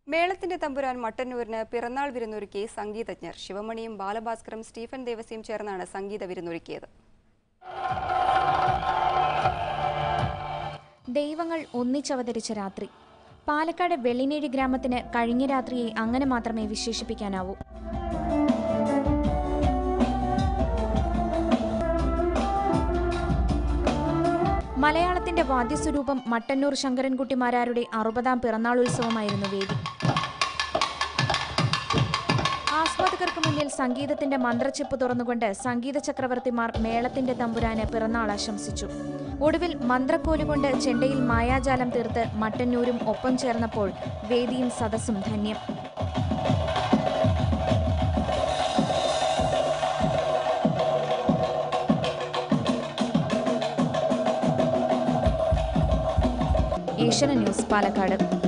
മേളത്തിന്റെ തമ്പുരാൻ മട്ടന്നൂരിന് പിറന്നാൾ വിരുന്നൊരുക്കി സംഗീതജ്ഞർ ശിവമണിയും ബാലഭാസ്കറും സ്റ്റീഫൻ ദേവസ്യം ചേർന്നാണ് സംഗീത വിരുന്നൊരുക്കിയത് ദൈവങ്ങൾ ഒന്നിച്ചവതരിച്ച രാത്രി പാലക്കാട് വെള്ളിനേഴി ഗ്രാമത്തിന് കഴിഞ്ഞ രാത്രിയെ അങ്ങനെ മാത്രമേ വിശേഷിപ്പിക്കാനാവൂ മലയാളത്തിന്റെ വാദ്യസ്വരൂപം മട്ടന്നൂർ ശങ്കരൻകുട്ടിമാരാരുടെ അറുപതാം പിറന്നാൾ ഉത്സവമായിരുന്നു വേദി ആസ്വാദകർക്ക് മുന്നിൽ സംഗീതത്തിന്റെ മന്ത്രച്ചിപ്പ് തുറന്നുകൊണ്ട് സംഗീത ചക്രവർത്തിമാർ മേളത്തിന്റെ തമ്പുരാന് പിറന്നാൾ ആശംസിച്ചു ഒടുവിൽ മന്ത്രക്കോലുകൊണ്ട് ചെണ്ടയിൽ മായാജാലം തീർത്ത് മട്ടന്നൂരും ഒപ്പം ചേർന്നപ്പോൾ വേദിയും സദസ്സും ധന്യം ഏഷ്യൻ ന്യൂസ് പാലക്കാട്